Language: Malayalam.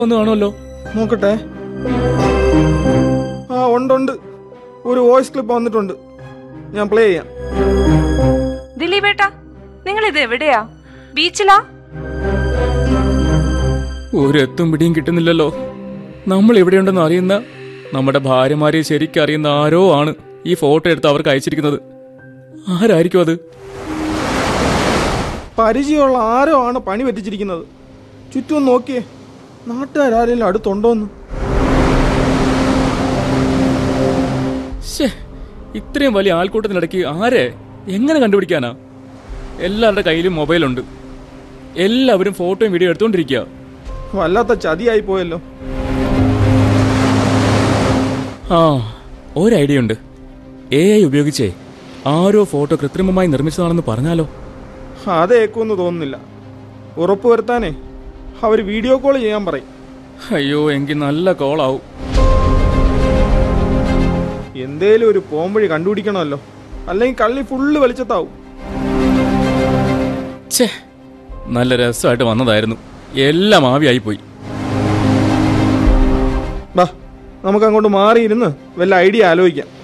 ഒന്ന് കാണുമല്ലോ നോക്കട്ടെ ആ ഉണ്ട് ഉണ്ട് ഒരു വോയിസ് ക്ലിപ്പ് വന്നിട്ടുണ്ട് ഞാൻ പ്ലേ ചെയ്യാം ദിലീപേട്ടാ നിങ്ങൾ ഇത് എവിടെയാ ബീച്ചിലാ ഒരു എത്തും പിടിയും കിട്ടുന്നില്ലല്ലോ നമ്മൾ എവിടെയുണ്ടെന്ന് അറിയുന്ന നമ്മുടെ ഭാര്യമാരെ ശരിക്കും അറിയുന്ന ആരോ ആണ് ഈ ഫോട്ടോ എടുത്ത് അവർക്ക് അയച്ചിരിക്കുന്നത് ആരായിരിക്കും അത് പരിചയമുള്ള ആരോ ആണ് പണി പറ്റിച്ചിരിക്കുന്നത് ചുറ്റും ഒന്ന് നോക്കിയേ നാട്ടുകാരെങ്കിലും അടുത്തുണ്ടോന്ന് ശ്ശേ ഇത്രയും വലിയ ആൾക്കൂട്ടത്തിനിടയ്ക്ക് ആരെ എങ്ങനെ കണ്ടുപിടിക്കാനാ എല്ലാവരുടെ കയ്യിലും മൊബൈലുണ്ട് എല്ലാവരും ഫോട്ടോയും വീഡിയോ എടുത്തുകൊണ്ടിരിക്കുക വല്ലാത്ത ചതിയായി പോയല്ലോ ആ ഒരു ഐഡിയ ഉണ്ട് എ ഐ ഉപയോഗിച്ചേ ആരോ ഫോട്ടോ കൃത്രിമമായി നിർമ്മിച്ചതാണെന്ന് പറഞ്ഞാലോ അതേക്കുമെന്ന് തോന്നുന്നില്ല ഉറപ്പുവരുത്താനേ അവർ വീഡിയോ കോൾ ചെയ്യാൻ പറയും അയ്യോ എങ്കിൽ നല്ല കോളാവും എന്തേലും ഒരു പോംവഴി കണ്ടുപിടിക്കണമല്ലോ അല്ലെങ്കിൽ കള്ളി ഫുള്ള് വെളിച്ചത്താവും ഛേ നല്ല രസമായിട്ട് വന്നതായിരുന്നു എല്ലാം ആവിയായി പോയി ബാ നമുക്ക് അങ്ങോട്ട് മാറിയിരുന്ന് വല്ല ഐഡിയ ആലോചിക്കാം